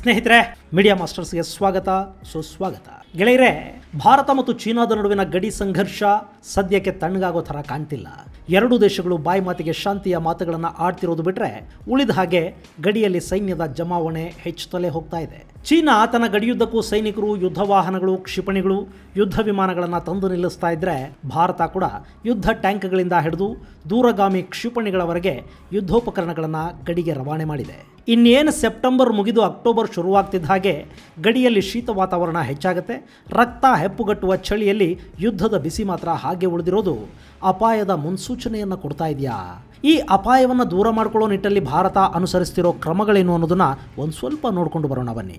ಸ್ನೇಹಿತರೆ ಮೀಡಿಯಾ ಮಾಸ್ಟರ್ಸ್ಗೆ ಸ್ವಾಗತ ಸುಸ್ವಾಗತ ಗೆಳೆಯರೆ ಭಾರತ ಮತ್ತು ಚೀನಾದ ನಡುವಿನ ಗಡಿ ಸಂಘರ್ಷ ಸದ್ಯಕ್ಕೆ ತಣ್ಣಗಾಗೋ ಥರ ಕಾಣ್ತಿಲ್ಲ ಎರಡೂ ದೇಶಗಳು ಬಾಯಿ ಮಾತಿಗೆ ಶಾಂತಿಯ ಮಾತುಗಳನ್ನು ಆಡ್ತಿರೋದು ಬಿಟ್ರೆ ಉಳಿದ ಹಾಗೆ ಗಡಿಯಲ್ಲಿ ಸೈನ್ಯದ ಜಮಾವಣೆ ಹೆಚ್ಚುತ್ತಲೇ ಹೋಗ್ತಾ ಇದೆ ಚೀನಾ ತನ್ನ ಗಡಿಯುದ್ದಕ್ಕೂ ಸೈನಿಕರು ಯುದ್ಧ ವಾಹನಗಳು ಕ್ಷಿಪಣಿಗಳು ಯುದ್ಧ ವಿಮಾನಗಳನ್ನು ತಂದು ನಿಲ್ಲಿಸ್ತಾ ಇದ್ರೆ ಭಾರತ ಕೂಡ ಯುದ್ಧ ಟ್ಯಾಂಕ್ಗಳಿಂದ ಹಿಡಿದು ದೂರಗಾಮಿ ಕ್ಷಿಪಣಿಗಳವರೆಗೆ ಯುದ್ಧೋಪಕರಣಗಳನ್ನು ಗಡಿಗೆ ರವಾನೆ ಮಾಡಿದೆ ಇನ್ನೇನು ಸೆಪ್ಟೆಂಬರ್ ಮುಗಿದು ಅಕ್ಟೋಬರ್ ಶುರುವಾಗ್ತಿದ್ದ ಹಾಗೆ ಗಡಿಯಲ್ಲಿ ಶೀತ ವಾತಾವರಣ ಹೆಚ್ಚಾಗುತ್ತೆ ರಕ್ತ ಹೆಪ್ಪುಗಟ್ಟುವ ಚಳಿಯಲ್ಲಿ ಯುದ್ಧದ ಬಿಸಿ ಮಾತ್ರ ಹಾಗೆ ಉಳಿದಿರೋದು ಅಪಾಯದ ಮುನ್ಸೂಚನೆಯನ್ನು ಕೊಡ್ತಾ ಇದೆಯಾ ಈ ಅಪಾಯವನ್ನು ದೂರ ಮಾಡಿಕೊಳ್ಳೋ ನಿಟ್ಟಲ್ಲಿ ಭಾರತ ಅನುಸರಿಸ್ತಿರೋ ಕ್ರಮಗಳೇನು ಅನ್ನೋದನ್ನ ಒಂದು ಸ್ವಲ್ಪ ನೋಡಿಕೊಂಡು ಬರೋಣ ಬನ್ನಿ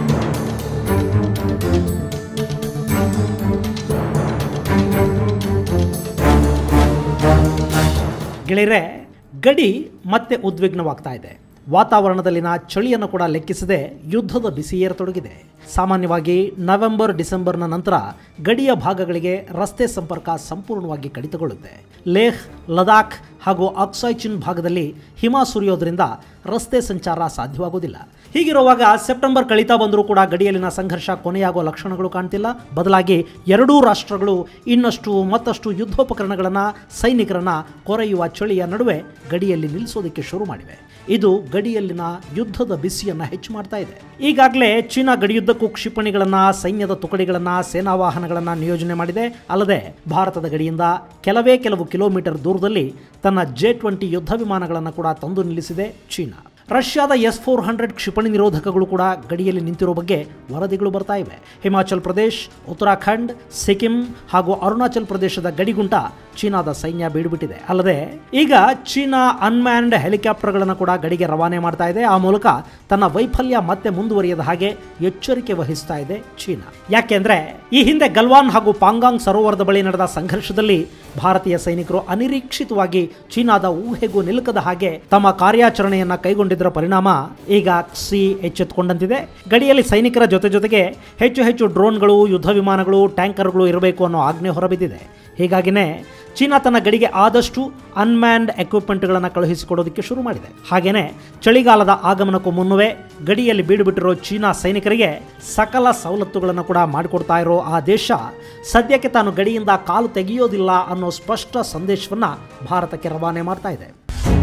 ಗೆಳೆಯರೆ ಗಡಿ ಮತ್ತೆ ಉದ್ವಿಗ್ನವಾಗ್ತಾ ಇದೆ ವಾತಾವರಣದಲ್ಲಿನ ಚಳಿಯನ್ನು ಕೂಡ ಲೆಕ್ಕಿಸದೆ ಯುದ್ಧದ ಬಿಸಿ ಏರತೊಡಗಿದೆ ಸಾಮಾನ್ಯವಾಗಿ ನವೆಂಬರ್ ಡಿಸೆಂಬರ್ನ ನಂತರ ಗಡಿಯ ಭಾಗಗಳಿಗೆ ರಸ್ತೆ ಸಂಪರ್ಕ ಸಂಪೂರ್ಣವಾಗಿ ಕಡಿತಗೊಳ್ಳುತ್ತೆ ಲೇಹ್ ಲದಾಖ್ ಹಾಗೂ ಅಕ್ಸಾಯ್ಚಿನ್ ಭಾಗದಲ್ಲಿ ಹಿಮ ಸುರಿಯೋದ್ರಿಂದ ರಸ್ತೆ ಸಂಚಾರ ಸಾಧ್ಯವಾಗುವುದಿಲ್ಲ ಹೀಗಿರುವಾಗ ಸೆಪ್ಟೆಂಬರ್ ಕಳೀತಾ ಬಂದರೂ ಕೂಡ ಗಡಿಯಲ್ಲಿನ ಸಂಘರ್ಷ ಕೊನೆಯಾಗುವ ಲಕ್ಷಣಗಳು ಕಾಣ್ತಿಲ್ಲ ಬದಲಾಗಿ ಎರಡೂ ರಾಷ್ಟ್ರಗಳು ಇನ್ನಷ್ಟು ಮತ್ತಷ್ಟು ಯುದ್ಧೋಪಕರಣಗಳನ್ನು ಸೈನಿಕರನ್ನ ಕೊರೆಯುವ ಚಳಿಯ ನಡುವೆ ಗಡಿಯಲ್ಲಿ ನಿಲ್ಲಿಸೋದಕ್ಕೆ ಶುರು ಮಾಡಿವೆ ಇದು ಗಡಿಯಲ್ಲಿನ ಯುದ್ಧದ ಬಿಸಿಯನ್ನು ಹೆಚ್ಚು ಮಾಡ್ತಾ ಇದೆ ಈಗಾಗಲೇ ಚೀನಾ ಗಡಿಯುದ್ದಕ್ಕೂ ಕ್ಷಿಪಣಿಗಳನ್ನು ಸೈನ್ಯದ ತುಕಡಿಗಳನ್ನು ಸೇನಾ ವಾಹನಗಳನ್ನು ನಿಯೋಜನೆ ಮಾಡಿದೆ ಅಲ್ಲದೆ ಭಾರತದ ಗಡಿಯಿಂದ ಕೆಲವೇ ಕೆಲವು ಕಿಲೋಮೀಟರ್ ದೂರದಲ್ಲಿ ತನ್ನ ಜೆ ಟ್ವೆಂಟಿ ಯುದ್ಧ ವಿಮಾನಗಳನ್ನು ಕೂಡ ತಂದು ನಿಲ್ಲಿಸಿದೆ ಚೀನಾ ರಷ್ಯಾದ ಎಸ್ ಫೋರ್ ಹಂಡ್ರೆಡ್ ಕ್ಷಿಪಣಿ ನಿರೋಧಕಗಳು ಕೂಡ ಗಡಿಯಲ್ಲಿ ನಿಂತಿರೋ ಬಗ್ಗೆ ವರದಿಗಳು ಬರ್ತಾ ಇವೆ ಹಿಮಾಚಲ್ ಪ್ರದೇಶ್ ಉತ್ತರಾಖಂಡ್ ಸಿಕ್ಕಿಂ ಹಾಗೂ ಅರುಣಾಚಲ್ ಪ್ರದೇಶದ ಗಡಿಗುಂಟ ಚೀನಾದ ಸೈನ್ಯ ಬೀಡುಬಿಟ್ಟಿದೆ ಅಲ್ಲದೆ ಈಗ ಚೀನಾ ಅನ್ಮ್ಯಾನ್ಡ್ ಹೆಲಿಕಾಪ್ಟರ್ಗಳನ್ನು ಕೂಡ ಗಡಿಗೆ ರವಾನೆ ಮಾಡ್ತಾ ಇದೆ ಆ ಮೂಲಕ ತನ್ನ ವೈಫಲ್ಯ ಮತ್ತೆ ಮುಂದುವರಿಯದ ಹಾಗೆ ಎಚ್ಚರಿಕೆ ವಹಿಸ್ತಾ ಇದೆ ಚೀನಾ ಯಾಕೆಂದ್ರೆ ಈ ಹಿಂದೆ ಗಲ್ವಾನ್ ಹಾಗೂ ಪಾಂಗಾಂಗ್ ಸರೋವರದ ಬಳಿ ನಡೆದ ಸಂಘರ್ಷದಲ್ಲಿ ಭಾರತೀಯ ಸೈನಿಕರು ಅನಿರೀಕ್ಷಿತವಾಗಿ ಚೀನಾದ ಊಹೆಗೂ ನಿಲುಕದ ಹಾಗೆ ತಮ್ಮ ಕಾರ್ಯಾಚರಣೆಯನ್ನ ಕೈಗೊಂಡಿದ್ದರ ಪರಿಣಾಮ ಈಗ ಸಿ ಎಚ್ಚೆತ್ತುಕೊಂಡಂತಿದೆ ಗಡಿಯಲ್ಲಿ ಸೈನಿಕರ ಜೊತೆ ಜೊತೆಗೆ ಹೆಚ್ಚು ಹೆಚ್ಚು ಡ್ರೋನ್ಗಳು ಯುದ್ಧ ವಿಮಾನಗಳು ಟ್ಯಾಂಕರ್ಗಳು ಇರಬೇಕು ಅನ್ನೋ ಆಜ್ಞೆ ಹೊರಬಿದ್ದಿದೆ ಹೀಗಾಗಿನೇ ಚೀನಾ ತನ್ನ ಗಡಿಗೆ ಆದಷ್ಟು ಅನ್ಮ್ಯಾನ್ಡ್ ಎಕ್ವಿಪ್ಮೆಂಟ್ಗಳನ್ನು ಕಳುಹಿಸಿಕೊಡೋದಕ್ಕೆ ಶುರು ಮಾಡಿದೆ ಹಾಗೇನೆ ಚಳಿಗಾಲದ ಆಗಮನಕ್ಕೂ ಮುನ್ನವೇ ಗಡಿಯಲ್ಲಿ ಬೀಡುಬಿಟ್ಟಿರೋ ಚೀನಾ ಸೈನಿಕರಿಗೆ ಸಕಲ ಸವಲತ್ತುಗಳನ್ನು ಕೂಡ ಮಾಡಿಕೊಡ್ತಾ ಇರೋ ಆ ದೇಶ ಸದ್ಯಕ್ಕೆ ತಾನು ಗಡಿಯಿಂದ ಕಾಲು ತೆಗೆಯೋದಿಲ್ಲ ಅನ್ನೋ ಸ್ಪಷ್ಟ ಸಂದೇಶವನ್ನು ಭಾರತಕ್ಕೆ ರವಾನೆ ಮಾಡ್ತಾ ಇದೆ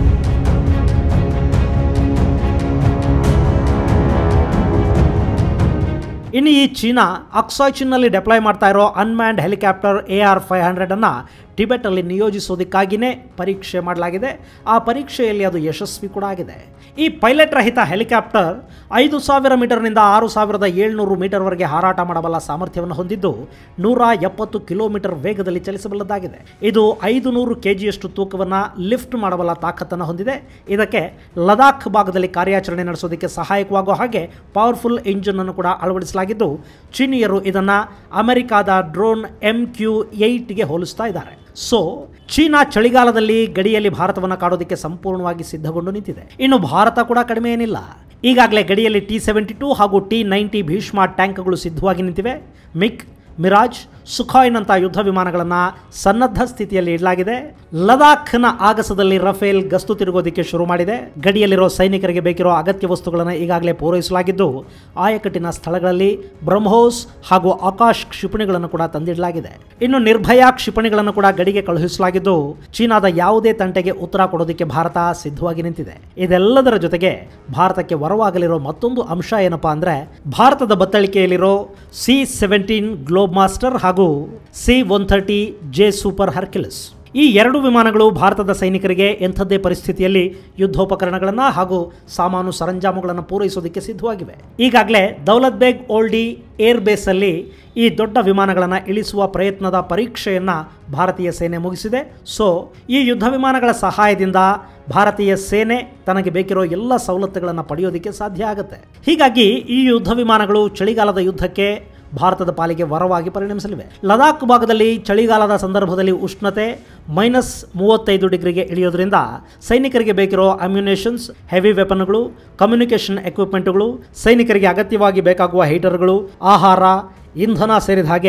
ಇನ್ನು ಈ ಚೀನಾ ಅಕ್ಸಾಯ್ಚಿನ್ನಲ್ಲಿ ಡೆಪ್ಲಾಯ್ ಮಾಡ್ತಾ ಇರೋ unmanned helicopter A R five ಹಂಡ್ರೆಡನ್ನು ಟಿಬೆಟಲ್ಲಿ ನಿಯೋಜಿಸೋದಕ್ಕಾಗಿಯೇ ಪರೀಕ್ಷೆ ಮಾಡಲಾಗಿದೆ ಆ ಪರೀಕ್ಷೆಯಲ್ಲಿ ಅದು ಯಶಸ್ವಿ ಕೂಡ ಆಗಿದೆ ಈ ಪೈಲಟ್ ರಹಿತ ಹೆಲಿಕಾಪ್ಟರ್ ಐದು ಸಾವಿರ ಮೀಟರ್ನಿಂದ ಆರು ಸಾವಿರದ ಏಳ್ನೂರು ಮೀಟರ್ವರೆಗೆ ಹಾರಾಟ ಮಾಡಬಲ್ಲ ಸಾಮರ್ಥ್ಯವನ್ನು ಹೊಂದಿದ್ದು ನೂರ ಎಪ್ಪತ್ತು ಕಿಲೋಮೀಟರ್ ವೇಗದಲ್ಲಿ ಚಲಿಸಬಲ್ಲದಾಗಿದೆ ಇದು ಐದು ನೂರು ಕೆ ಜಿಯಷ್ಟು ತೂಕವನ್ನು ಲಿಫ್ಟ್ ಮಾಡಬಲ್ಲ ತಾಕತ್ತನ್ನು ಹೊಂದಿದೆ ಇದಕ್ಕೆ ಲದಾಖ್ ಭಾಗದಲ್ಲಿ ಕಾರ್ಯಾಚರಣೆ ನಡೆಸೋದಕ್ಕೆ ಸಹಾಯಕವಾಗೋ ಹಾಗೆ ಪವರ್ಫುಲ್ ಇಂಜಿನ್ ಅನ್ನು ಕೂಡ ಅಳವಡಿಸಲಾಗಿದ್ದು ಚೀನಿಯರು ಇದನ್ನು ಅಮೆರಿಕಾದ ಡ್ರೋನ್ ಎಂ ಕ್ಯೂ ಏಯ್ಟ್ಗೆ ಹೋಲಿಸ್ತಾ ಇದ್ದಾರೆ ಸೊ ಚೀನಾ ಚಳಿಗಾಲದಲ್ಲಿ ಗಡಿಯಲ್ಲಿ ಭಾರತವನ್ನು ಕಾಡೋದಕ್ಕೆ ಸಂಪೂರ್ಣವಾಗಿ ಸಿದ್ಧಗೊಂಡು ನಿಂತಿದೆ ಇನ್ನು ಭಾರತ ಕೂಡ ಕಡಿಮೆ ಏನಿಲ್ಲ ಈಗಾಗಲೇ ಗಡಿಯಲ್ಲಿ ಟಿ ಸೆವೆಂಟಿ ಟೂ ಹಾಗೂ ಟಿ ನೈಂಟಿ ಭೀಷ್ಮ ಟ್ಯಾಂಕ್ಗಳು ಸಿದ್ಧವಾಗಿ ನಿಂತಿವೆ ಮಿಗ್ ಮಿರಾಜ್ ಸುಖಾಯ್ನಂಥ ಯುದ್ಧ ವಿಮಾನಗಳನ್ನು ಸನ್ನದ್ಧ ಸ್ಥಿತಿಯಲ್ಲಿ ಇಡಲಾಗಿದೆ ಲದಾಖ್ನ ಆಗಸದಲ್ಲಿ ರಫೇಲ್ ಗಸ್ತು ತಿರುಗೋದಕ್ಕೆ ಶುರು ಮಾಡಿದೆ ಗಡಿಯಲ್ಲಿರೋ ಸೈನಿಕರಿಗೆ ಬೇಕಿರೋ ಅಗತ್ಯ ವಸ್ತುಗಳನ್ನು ಈಗಾಗಲೇ ಪೂರೈಸಲಾಗಿದ್ದು ಆಯಕಟ್ಟಿನ ಸ್ಥಳಗಳಲ್ಲಿ ಬ್ರಹ್ಮೋಸ್ ಹಾಗೂ ಆಕಾಶ್ ಕ್ಷಿಪಣಿಗಳನ್ನು ಕೂಡ ತಂದಿಡಲಾಗಿದೆ ಇನ್ನು ನಿರ್ಭಯ ಕ್ಷಿಪಣಿಗಳನ್ನು ಕೂಡ ಗಡಿಗೆ ಕಳುಹಿಸಲಾಗಿದ್ದು ಚೀನಾದ ಯಾವುದೇ ತಂಟೆಗೆ ಉತ್ತರ ಕೊಡೋದಕ್ಕೆ ಭಾರತ ಸಿದ್ಧವಾಗಿ ನಿಂತಿದೆ ಇದೆಲ್ಲದರ ಜೊತೆಗೆ ಭಾರತಕ್ಕೆ ವರವಾಗಲಿರೋ ಮತ್ತೊಂದು ಅಂಶ ಏನಪ್ಪಾ ಅಂದ್ರೆ ಭಾರತದ ಬತ್ತಳಿಕೆಯಲ್ಲಿರೋ ಸಿ ಸೆವೆಂಟೀನ್ ಗ್ಲೋಬ್ ಮಾಸ್ಟರ್ ಹಾಗೂ C one thirty J super Hercules ಈ ಎರಡು ವಿಮಾನಗಳು ಭಾರತದ ಸೈನಿಕರಿಗೆ ಎಂಥದ್ದೇ ಪರಿಸ್ಥಿತಿಯಲ್ಲಿ ಯುದ್ಧೋಪಕರಣಗಳನ್ನು ಹಾಗೂ ಸಾಮಾನು ಸರಂಜಾಮುಗಳನ್ನು ಪೂರೈಸೋದಕ್ಕೆ ಸಿದ್ಧವಾಗಿವೆ ಈಗಾಗಲೇ ದೌಲತ್ ಬೇಗ್ ಓಲ್ಡಿ ಏರ್ ಬೇಸಲ್ಲಿ ಈ ದೊಡ್ಡ ವಿಮಾನಗಳನ್ನು ಇಳಿಸುವ ಪ್ರಯತ್ನದ ಪರೀಕ್ಷೆಯನ್ನು ಭಾರತೀಯ ಸೇನೆ ಮುಗಿಸಿದೆ ಸೊ ಈ ಯುದ್ಧ ವಿಮಾನಗಳ ಸಹಾಯದಿಂದ ಭಾರತೀಯ ಸೇನೆ ತನಗೆ ಬೇಕಿರೋ ಎಲ್ಲ ಸವಲತ್ತುಗಳನ್ನು ಪಡೆಯೋದಕ್ಕೆ ಸಾಧ್ಯ ಆಗುತ್ತೆ ಹೀಗಾಗಿ ಈ ಯುದ್ಧ ವಿಮಾನಗಳು ಚಳಿಗಾಲದ ಯುದ್ಧಕ್ಕೆ ಭಾರತದ ಪಾಲಿಗೆ ವರವಾಗಿ ಪರಿಣಮಿಸಲಿವೆ ಲದಾಖ್ ಭಾಗದಲ್ಲಿ ಚಳಿಗಾಲದ ಸಂದರ್ಭದಲ್ಲಿ ಉಷ್ಣತೆ ಮೈನಸ್ ಮೂವತ್ತೈದು ಡಿಗ್ರಿಗೆ ಇಳಿಯೋದ್ರಿಂದ ಸೈನಿಕರಿಗೆ ಬೇಕಿರೋ ಅಮ್ಯುನೇಷನ್ಸ್ ಹೆವಿ ವೆಪನ್ಗಳು ಕಮ್ಯುನಿಕೇಷನ್ ಎಕ್ವಿಪ್ಮೆಂಟ್ಗಳು ಸೈನಿಕರಿಗೆ ಅಗತ್ಯವಾಗಿ ಬೇಕಾಗುವ ಹೀಟರ್ಗಳು ಆಹಾರ ಇಂಧನ ಸೇರಿದ ಹಾಗೆ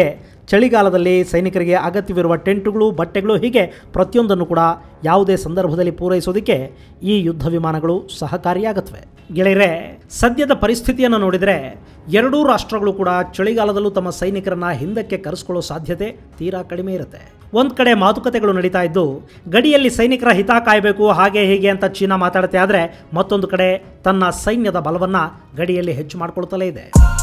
ಚಳಿಗಾಲದಲ್ಲಿ ಸೈನಿಕರಿಗೆ ಅಗತ್ಯವಿರುವ ಟೆಂಟುಗಳು ಬಟ್ಟೆಗಳು ಹೀಗೆ ಪ್ರತಿಯೊಂದನ್ನು ಕೂಡ ಯಾವುದೇ ಸಂದರ್ಭದಲ್ಲಿ ಪೂರೈಸೋದಕ್ಕೆ ಈ ಯುದ್ಧ ವಿಮಾನಗಳು ಸಹಕಾರಿಯಾಗತ್ವೆ ಗೆಳೆಯರೆ ಸದ್ಯದ ಪರಿಸ್ಥಿತಿಯನ್ನು ನೋಡಿದರೆ ಎರಡೂ ರಾಷ್ಟ್ರಗಳು ಕೂಡ ಚಳಿಗಾಲದಲ್ಲೂ ತಮ್ಮ ಸೈನಿಕರನ್ನ ಹಿಂದಕ್ಕೆ ಕರೆಸ್ಕೊಳ್ಳೋ ಸಾಧ್ಯತೆ ತೀರಾ ಕಡಿಮೆ ಇರುತ್ತೆ ಒಂದು ಕಡೆ ಮಾತುಕತೆಗಳು ನಡೀತಾ ಇದ್ದು ಗಡಿಯಲ್ಲಿ ಸೈನಿಕರ ಹಿತ ಕಾಯಬೇಕು ಹಾಗೆ ಹೀಗೆ ಅಂತ ಚೀನಾ ಮಾತಾಡುತ್ತೆ ಆದರೆ ಮತ್ತೊಂದು ಕಡೆ ತನ್ನ ಸೈನ್ಯದ ಬಲವನ್ನು ಗಡಿಯಲ್ಲಿ ಹೆಚ್ಚು ಮಾಡಿಕೊಳ್ತಲೇ ಇದೆ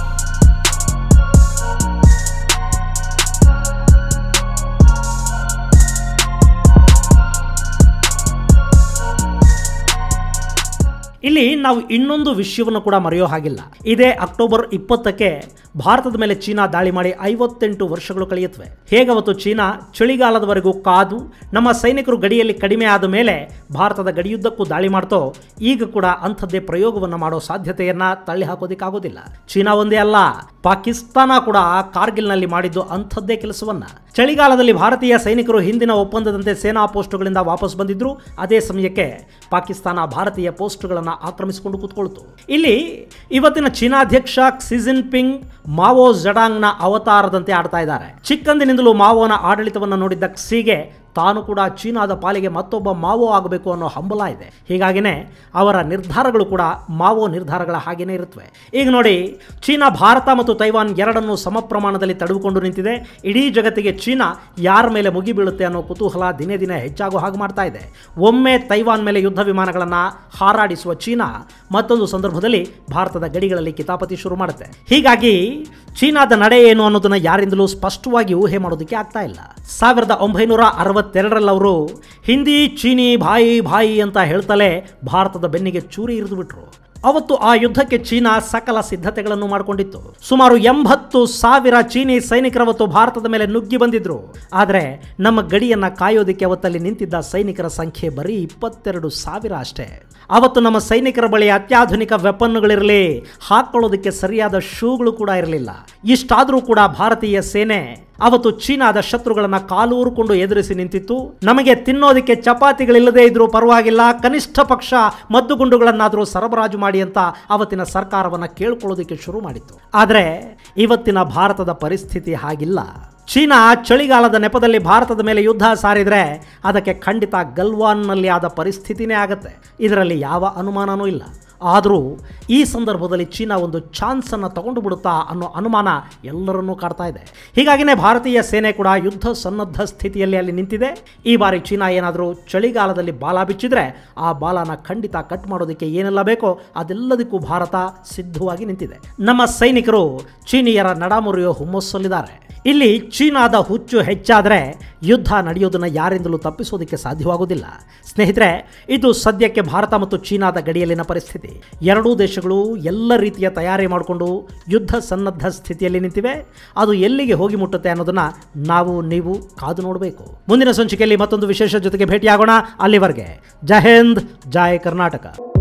ಇಲ್ಲಿ ನಾವು ಇನ್ನೊಂದು ವಿಷಯವನ್ನು ಕೂಡ ಮರೆಯೋ ಹಾಗಿಲ್ಲ ಇದೇ ಅಕ್ಟೋಬರ್ ಇಪ್ಪತ್ತಕ್ಕೆ ಭಾರತದ ಮೇಲೆ ಚೀನಾ ದಾಳಿ ಮಾಡಿ ಐವತ್ತೆಂಟು ವರ್ಷಗಳು ಕಳೆಯುತ್ತವೆ ಹೇಗವತ್ತು ಚೀನಾ ಚಳಿಗಾಲದವರೆಗೂ ಕಾದು ನಮ್ಮ ಸೈನಿಕರು ಗಡಿಯಲ್ಲಿ ಕಡಿಮೆ ಆದ ಮೇಲೆ ಭಾರತದ ಗಡಿಯುದ್ದಕ್ಕೂ ದಾಳಿ ಮಾಡ್ತೋ ಈಗ ಕೂಡ ಅಂಥದ್ದೇ ಪ್ರಯೋಗವನ್ನು ಮಾಡೋ ಸಾಧ್ಯತೆಯನ್ನ ತಳ್ಳಿ ಹಾಕೋದಿಕ್ಕಾಗೋದಿಲ್ಲ ಚೀನಾ ಒಂದೇ ಅಲ್ಲ ಪಾಕಿಸ್ತಾನ ಕೂಡ ಕಾರ್ಗಿಲ್ನಲ್ಲಿ ಮಾಡಿದ್ದು ಅಂಥದ್ದೇ ಕೆಲಸವನ್ನ ಚಳಿಗಾಲದಲ್ಲಿ ಭಾರತೀಯ ಸೈನಿಕರು ಹಿಂದಿನ ಒಪ್ಪಂದದಂತೆ ಸೇನಾ ಪೋಸ್ಟುಗಳಿಂದ ವಾಪಸ್ ಬಂದಿದ್ರು ಅದೇ ಸಮಯಕ್ಕೆ ಪಾಕಿಸ್ತಾನ ಭಾರತೀಯ ಪೋಸ್ಟುಗಳನ್ನು ಆಕ್ರಮಿಸಿಕೊಂಡು ಕೂತ್ಕೊಳ್ತು ಇಲ್ಲಿ ಇವತ್ತಿನ ಚೀನಾ ಅಧ್ಯಕ್ಷ ಕ್ಸಿ ಜಿನ್ಪಿಂಗ್ ಮಾವೋ ಜಡಾಂಗ್ನ ಅವತಾರದಂತೆ ಆಡ್ತಾ ಇದ್ದಾರೆ ಚಿಕ್ಕಂದಿನಿಂದಲೂ ಮಾವೋನ ಆಡಳಿತವನ್ನು ನೋಡಿದ್ದ ಕ್ಸಿಗೆ ತಾನು ಕೂಡ ಚೀನಾದ ಪಾಲಿಗೆ ಮತ್ತೊಬ್ಬ ಮಾವೋ ಆಗಬೇಕು ಅನ್ನೋ ಹಂಬಲ ಇದೆ ಹೀಗಾಗಿನೇ ಅವರ ನಿರ್ಧಾರಗಳು ಕೂಡ ಮಾವೋ ನಿರ್ಧಾರಗಳ ಹಾಗೇನೇ ಇರುತ್ತವೆ ಈಗ ನೋಡಿ ಚೀನಾ ಭಾರತ ಮತ್ತು ತೈವಾನ್ ಎರಡನ್ನು ಸಮ ಪ್ರಮಾಣದಲ್ಲಿ ತಡೆದುಕೊಂಡು ನಿಂತಿದೆ ಇಡೀ ಜಗತ್ತಿಗೆ ಚೀನಾ ಯಾರ ಮೇಲೆ ಮುಗಿ ಬೀಳುತ್ತೆ ಅನ್ನೋ ಕುತೂಹಲ ದಿನೇ ದಿನೇ ಹೆಚ್ಚಾಗೋ ಹಾಗೆ ಮಾಡ್ತಾ ಇದೆ ಒಮ್ಮೆ ತೈವಾನ್ ಮೇಲೆ ಯುದ್ಧ ವಿಮಾನಗಳನ್ನು ಹಾರಾಡಿಸುವ ಚೀನಾ ಮತ್ತೊಂದು ಸಂದರ್ಭದಲ್ಲಿ ಭಾರತದ ಗಡಿಗಳಲ್ಲಿ ಕಿತಾಪತಿ ಶುರು ಮಾಡುತ್ತೆ ಹೀಗಾಗಿ ಚೀನಾದ ನಡೆ ಏನು ಅನ್ನೋದನ್ನ ಯಾರಿಂದಲೂ ಸ್ಪಷ್ಟವಾಗಿ ಊಹೆ ಮಾಡೋದಕ್ಕೆ ಆಗ್ತಾ ಇಲ್ಲ ಸಾವಿರದ ಒಂಬೈನೂರ ಅರವತ್ತೆರಡರಲ್ಲಿ ಅವರು ಹಿಂದಿ ಚೀನಿ ಭಾಯಿ ಭಾಯಿ ಅಂತ ಹೇಳ್ತಲೇ ಭಾರತದ ಬೆನ್ನಿಗೆ ಚೂರಿ ಇರಿದು ಬಿಟ್ರು ಅವತ್ತು ಆ ಯುದ್ಧಕ್ಕೆ ಚೀನಾ ಸಕಲ ಸಿದ್ಧತೆಗಳನ್ನು ಮಾಡಿಕೊಂಡಿತ್ತು ಸುಮಾರು ಎಂಬತ್ತು ಸಾವಿರ ಚೀನಿ ಸೈನಿಕರವತ್ತು ಭಾರತದ ಮೇಲೆ ನುಗ್ಗಿ ಬಂದಿದ್ರು ಆದರೆ ನಮ್ಮ ಗಡಿಯನ್ನ ಕಾಯೋದಕ್ಕೆ ಅವತ್ತಲ್ಲಿ ನಿಂತಿದ್ದ ಸೈನಿಕರ ಸಂಖ್ಯೆ ಬರೀ ಇಪ್ಪತ್ತೆರಡು ಸಾವಿರ ಅಷ್ಟೇ ಅವತ್ತು ನಮ್ಮ ಸೈನಿಕರ ಬಳಿ ಅತ್ಯಾಧುನಿಕ ವೆಪನ್ಗಳಿರಲಿ ಹಾಕೊಳ್ಳೋದಕ್ಕೆ ಸರಿಯಾದ ಶೂಗಳು ಕೂಡ ಇರಲಿಲ್ಲ ಇಷ್ಟಾದರೂ ಕೂಡ ಭಾರತೀಯ ಸೇನೆ ಅವತ್ತು ಚೀನಾದ ಶತ್ರುಗಳನ್ನ ಕಾಲೂರುಕೊಂಡು ಎದುರಿಸಿ ನಿಂತಿತ್ತು ನಮಗೆ ತಿನ್ನೋದಕ್ಕೆ ಚಪಾತಿಗಳಿಲ್ಲದೆ ಇದ್ರೂ ಪರವಾಗಿಲ್ಲ ಕನಿಷ್ಠ ಪಕ್ಷ ಮದ್ದುಗುಂಡುಗಳನ್ನಾದರೂ ಸರಬರಾಜು ಮಾಡಿ ಅಂತ ಅವತ್ತಿನ ಸರ್ಕಾರವನ್ನ ಕೇಳ್ಕೊಳ್ಳೋದಕ್ಕೆ ಶುರು ಮಾಡಿತ್ತು ಆದರೆ ಇವತ್ತಿನ ಭಾರತದ ಪರಿಸ್ಥಿತಿ ಹಾಗಿಲ್ಲ ಚೀನಾ ಚಳಿಗಾಲದ ನೆಪದಲ್ಲಿ ಭಾರತದ ಮೇಲೆ ಯುದ್ಧ ಸಾರಿದ್ರೆ ಅದಕ್ಕೆ ಖಂಡಿತ ಗಲ್ವಾನ್ನಲ್ಲಿ ಆದ ಪರಿಸ್ಥಿತಿನೇ ಆಗತ್ತೆ ಇದರಲ್ಲಿ ಯಾವ ಅನುಮಾನನೂ ಇಲ್ಲ ಆದರೂ ಈ ಸಂದರ್ಭದಲ್ಲಿ ಚೀನಾ ಒಂದು ಚಾನ್ಸನ್ನು ತಗೊಂಡು ಬಿಡುತ್ತಾ ಅನ್ನೋ ಅನುಮಾನ ಎಲ್ಲರನ್ನೂ ಕಾಡ್ತಾ ಇದೆ ಹೀಗಾಗಿನೇ ಭಾರತೀಯ ಸೇನೆ ಕೂಡ ಯುದ್ಧ ಸನ್ನದ್ಧ ಸ್ಥಿತಿಯಲ್ಲಿ ಅಲ್ಲಿ ನಿಂತಿದೆ ಈ ಬಾರಿ ಚೀನಾ ಏನಾದರೂ ಚಳಿಗಾಲದಲ್ಲಿ ಬಾಲ ಬಿಚ್ಚಿದ್ರೆ ಆ ಬಾಲನ ಖಂಡಿತ ಕಟ್ ಮಾಡೋದಕ್ಕೆ ಏನೆಲ್ಲ ಬೇಕೋ ಅದೆಲ್ಲದಕ್ಕೂ ಭಾರತ ಸಿದ್ಧವಾಗಿ ನಿಂತಿದೆ ನಮ್ಮ ಸೈನಿಕರು ಚೀನಿಯರ ನಡಾಮುರಿಯೋ ಹುಮ್ಮಸ್ಸಲ್ಲಿದ್ದಾರೆ ಇಲ್ಲಿ ಚೀನಾದ ಹುಚ್ಚು ಹೆಚ್ಚಾದರೆ ಯುದ್ಧ ನಡೆಯೋದನ್ನು ಯಾರಿಂದಲೂ ತಪ್ಪಿಸೋದಕ್ಕೆ ಸಾಧ್ಯವಾಗುವುದಿಲ್ಲ ಸ್ನೇಹಿತರೆ ಇದು ಸದ್ಯಕ್ಕೆ ಭಾರತ ಮತ್ತು ಚೀನಾದ ಗಡಿಯಲ್ಲಿನ ಪರಿಸ್ಥಿತಿ ಎರಡೂ ದೇಶಗಳು ಎಲ್ಲ ರೀತಿಯ ತಯಾರಿ ಮಾಡಿಕೊಂಡು ಯುದ್ಧ ಸನ್ನದ್ಧ ಸ್ಥಿತಿಯಲ್ಲಿ ನಿಂತಿವೆ ಅದು ಎಲ್ಲಿಗೆ ಹೋಗಿ ಮುಟ್ಟುತ್ತೆ ಅನ್ನೋದನ್ನ ನಾವು ನೀವು ಕಾದು ನೋಡಬೇಕು ಮುಂದಿನ ಸಂಚಿಕೆಯಲ್ಲಿ ಮತ್ತೊಂದು ವಿಶೇಷ ಜೊತೆಗೆ ಭೇಟಿಯಾಗೋಣ ಅಲ್ಲಿವರೆಗೆ ಜೈ ಹಿಂದ್ ಜೈ ಕರ್ನಾಟಕ